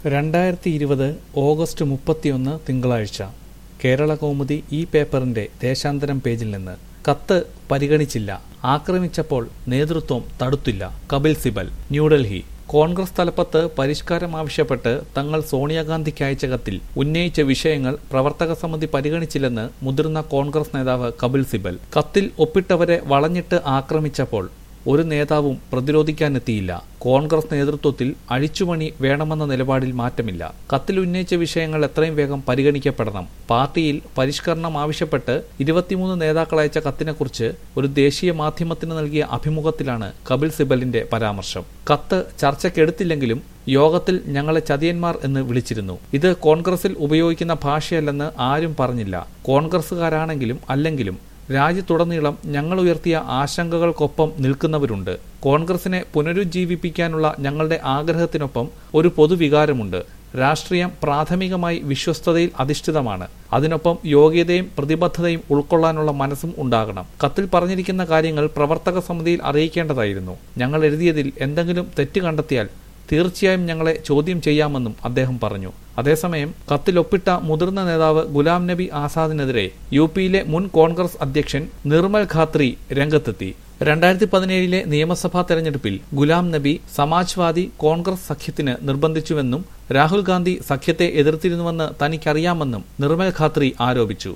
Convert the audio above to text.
രണ്ടായിരത്തി ഇരുപത് ഓഗസ്റ്റ് മുപ്പത്തിയൊന്ന് തിങ്കളാഴ്ച കേരള കൗമുദി ഈ പേപ്പറിന്റെ ദേശാന്തരം പേജിൽ നിന്ന് കത്ത് പരിഗണിച്ചില്ല ആക്രമിച്ചപ്പോൾ നേതൃത്വം തടുത്തില്ല കപിൽ സിബൽ ന്യൂഡൽഹി കോൺഗ്രസ് തലപ്പത്ത് പരിഷ്കാരം ആവശ്യപ്പെട്ട് തങ്ങൾ സോണിയാഗാന്ധിക്ക് അയച്ച കത്തിൽ ഉന്നയിച്ച വിഷയങ്ങൾ പ്രവർത്തക സമിതി പരിഗണിച്ചില്ലെന്ന് മുതിർന്ന കോൺഗ്രസ് നേതാവ് കപിൽ സിബൽ കത്തിൽ ഒപ്പിട്ടവരെ വളഞ്ഞിട്ട് ആക്രമിച്ചപ്പോൾ ഒരു നേതാവും പ്രതിരോധിക്കാനെത്തിയില്ല കോൺഗ്രസ് നേതൃത്വത്തിൽ അഴിച്ചുപണി വേണമെന്ന നിലപാടിൽ മാറ്റമില്ല കത്തിൽ ഉന്നയിച്ച വിഷയങ്ങൾ എത്രയും വേഗം പരിഗണിക്കപ്പെടണം പാർട്ടിയിൽ പരിഷ്കരണം ആവശ്യപ്പെട്ട് ഇരുപത്തിമൂന്ന് നേതാക്കൾ അയച്ച കത്തിനെക്കുറിച്ച് ഒരു ദേശീയ മാധ്യമത്തിന് നൽകിയ അഭിമുഖത്തിലാണ് കപിൽ സിബലിന്റെ പരാമർശം കത്ത് ചർച്ചയ്ക്കെടുത്തില്ലെങ്കിലും യോഗത്തിൽ ഞങ്ങളെ ചതിയന്മാർ എന്ന് വിളിച്ചിരുന്നു ഇത് കോൺഗ്രസിൽ ഉപയോഗിക്കുന്ന ഭാഷയല്ലെന്ന് ആരും പറഞ്ഞില്ല കോൺഗ്രസുകാരാണെങ്കിലും അല്ലെങ്കിലും രാജ്യത്തുടനീളം ഞങ്ങൾ ഉയർത്തിയ ആശങ്കകൾക്കൊപ്പം നിൽക്കുന്നവരുണ്ട് കോൺഗ്രസിനെ പുനരുജ്ജീവിപ്പിക്കാനുള്ള ഞങ്ങളുടെ ആഗ്രഹത്തിനൊപ്പം ഒരു പൊതുവികാരമുണ്ട് രാഷ്ട്രീയം പ്രാഥമികമായി വിശ്വസ്തതയിൽ അധിഷ്ഠിതമാണ് അതിനൊപ്പം യോഗ്യതയും പ്രതിബദ്ധതയും ഉൾക്കൊള്ളാനുള്ള മനസ്സും ഉണ്ടാകണം കത്തിൽ പറഞ്ഞിരിക്കുന്ന കാര്യങ്ങൾ പ്രവർത്തക സമിതിയിൽ അറിയിക്കേണ്ടതായിരുന്നു ഞങ്ങൾ എഴുതിയതിൽ എന്തെങ്കിലും തെറ്റ് കണ്ടെത്തിയാൽ തീർച്ചയായും ഞങ്ങളെ ചോദ്യം ചെയ്യാമെന്നും അദ്ദേഹം പറഞ്ഞു അതേസമയം കത്തിൽ ഒപ്പിട്ട മുതിർന്ന നേതാവ് ഗുലാം നബി ആസാദിനെതിരെ യു പിയിലെ മുൻ കോൺഗ്രസ് അധ്യക്ഷൻ നിർമ്മൽ ഖാത്രി രംഗത്തെത്തി രണ്ടായിരത്തി പതിനേഴിലെ നിയമസഭാ തെരഞ്ഞെടുപ്പിൽ ഗുലാം നബി സമാജ്വാദി കോൺഗ്രസ് സഖ്യത്തിന് നിർബന്ധിച്ചുവെന്നും രാഹുൽ ഗാന്ധി സഖ്യത്തെ എതിർത്തിരുന്നുവെന്ന് തനിക്കറിയാമെന്നും നിർമ്മൽ ഖാത്രി ആരോപിച്ചു